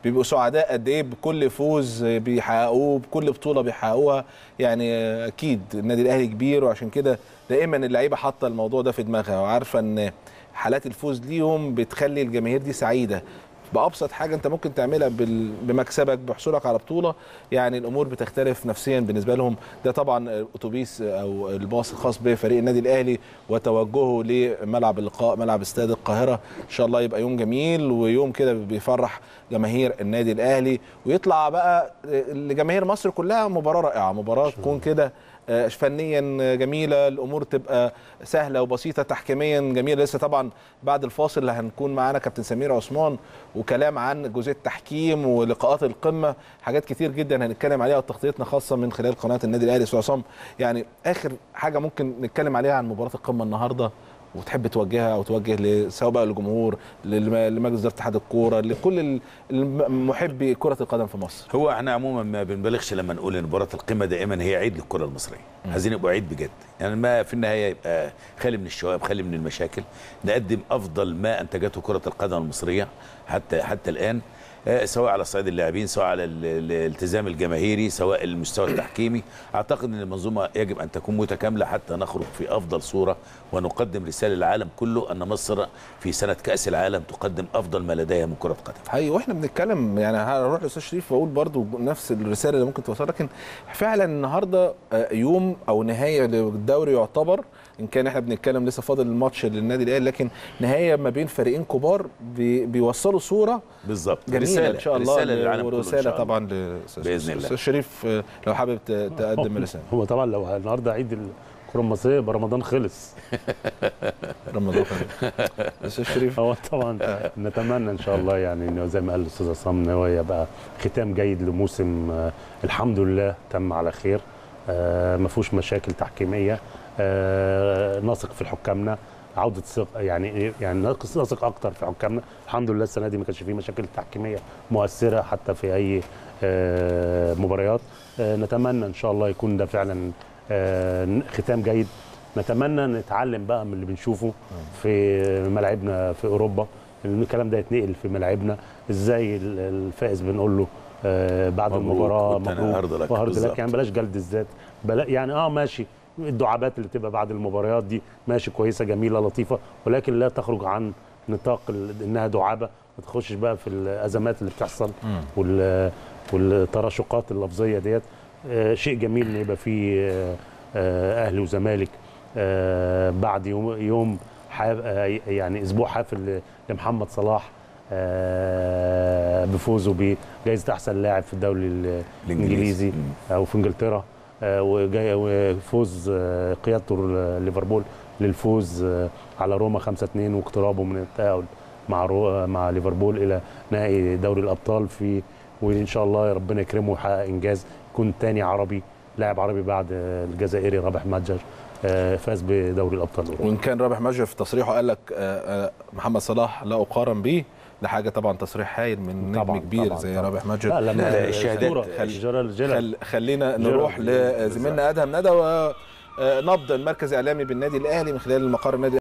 بيبقوا سعداء قد ايه بكل فوز بيحققوه بكل بطوله بيحققوها يعني اكيد النادي الاهلي كبير وعشان كده دائما اللعيبه حاطه الموضوع ده في دماغها وعارفه ان حالات الفوز ليهم بتخلي الجماهير دي سعيده بابسط حاجه انت ممكن تعملها بال- بمكسبك بحصولك على بطوله يعني الامور بتختلف نفسيا بالنسبه لهم ده طبعا الاتوبيس او الباص الخاص بفريق النادي الاهلي وتوجهه لملعب اللقاء ملعب استاد القاهره ان شاء الله يبقى يوم جميل ويوم كده بيفرح جماهير النادي الاهلي ويطلع بقى لجماهير مصر كلها مباراه رائعه مباراه تكون كده آه، فنيا جميله الامور تبقى سهله وبسيطه تحكيميا جميله لسه طبعا بعد الفاصل اللي هنكون معانا كابتن سمير عثمان وكلام عن جزئيه التحكيم ولقاءات القمه حاجات كتير جدا هنتكلم عليها وتغطيتنا خاصه من خلال قناه النادي الاهلي استاذ عصام يعني اخر حاجه ممكن نتكلم عليها عن مباراه القمه النهارده وتحب توجهها او توجه ل- سواء بقى للجمهور للم- لمجلس اداره اتحاد الكوره لكل ال- الم- محبي كره القدم في مصر هو احنا عموما ما بنبالغش لما نقول ان مباراه القمه دائما هي عيد للكره المصريه عايزين يبقوا عيد بجد يعني ما في النهايه يبقى خالي من الشوائب خالي من المشاكل نقدم افضل ما انتجته كره القدم المصريه حتى حتى الان آه، سواء على صعيد اللاعبين سواء على ال- ال- الالتزام الجماهيري سواء المستوى التحكيمي اعتقد ان المنظومه يجب ان تكون متكامله حتى نخرج في افضل صوره ونقدم رساله للعالم كله ان مصر في سنه كاس العالم تقدم افضل ما لديها من كره قدم حقيقي واحنا بنتكلم يعني هروح لاستاذ شريف واقول برضو نفس الرساله اللي ممكن توصل لكن فعلا النهارده آه، يوم او نهايه للدوري يعتبر ان كان احنا بنتكلم لسه فاضل الماتش للنادي الاهلي لكن نهايه ما بين فريقين كبار بي بيوصلوا صوره بالظبط جميله رسالة ان شاء الله رسالة للعالم كله إن ورساله شاء الله. طبعا لأستاذ- بإذن الله. استاذ شريف آه، لو حابب ت- تقدم رساله هو طبعا لو النهارده عيد الكره المصريه يبقى رمضان خلص رمضان كريم استاذ شريف هو طبعا نتمنى ان شاء الله يعني انه زي ما قال الاستاذ عصام ان هو يبقى ختام جيد لموسم آه، الحمد لله تم على خير آه، ما فيهوش مشاكل تحكيميه آه، نثق في حكامنا عوده ثق يعني إيه؟ يعني نثق نثق اكتر في حكامنا الحمد لله السنه دي ما كانش فيه مشاكل تحكيميه مؤثره حتى في اي آه، مباريات آه، نتمنى ان شاء الله يكون ده فعلا آه، ختام جيد نتمنى نتعلم بقى من اللي بنشوفه في ملاعبنا في اوروبا ان الكلام ده يتنقل في ملاعبنا ازاي ال- الفائز بنقول له آه، بعد مبروك المباراه وأنت مبروك هارد لك. وهارد بالظبط. لك يعني بلاش جلد الذات بلا يعني اه ماشي الدعابات اللي تبقى بعد المباريات دي ماشي كويسه جميله لطيفه ولكن لا تخرج عن نطاق ال- انها دعابه ما تخشش بقى في الازمات اللي بتحصل وال والتراشقات اللفظيه ديت آه، شيء جميل ان يبقى فيه آه، آه، اهلي وزمالك آه، بعد يوم يوم حاف- آه، يعني اسبوع حافل ل- لمحمد صلاح آه، بفوزه بجائزه احسن لاعب في الدوري ال- الانجليزي او في انجلترا آه، وجاي- وفوز آه، قيادته ل- ليفربول للفوز آه، على روما 5-2 واقترابه من التأهل مع رو... مع ليفربول الى نهائي دوري الابطال في وان شاء الله ربنا يكرمه ويحقق انجاز يكون تاني عربي لاعب عربي بعد آه، الجزائري رابح متجر آه، فاز بدوري الابطال الأوروبي. وان كان رابح مجر في تصريحه قال لك آه، آه، محمد صلاح لا اقارن بيه ده حاجه طبعا تصريح هايل من نجم طبعا، كبير طبعا، زي طبعا. رابح مجر لا لما لا، لا، الشهادات الأسطورة خل- جيرال جيرال خل خلينا جيرارد. نروح لزميلنا ادهم ندى ونبدا المركز الاعلامي بالنادي الاهلي من خلال المقر النادي